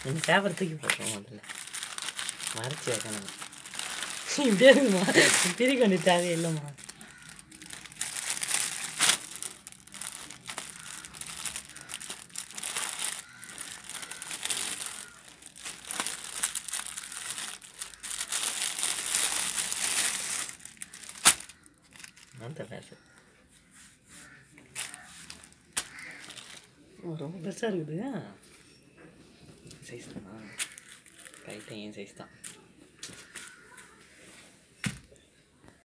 இந்த பேப்பர் தூக்கி போட்டுருவோம் முதல்ல மறைச்சி வைக்கணும் இப்படியே இருக்குமா பிரிக்க வேண்டிய தேவையில்லைம்மா அந்த பேசு ஓ, ரொம்ப பெருசாக இருக்குது சைஸ் தானா ரைட்டு என் சைஸ் தான்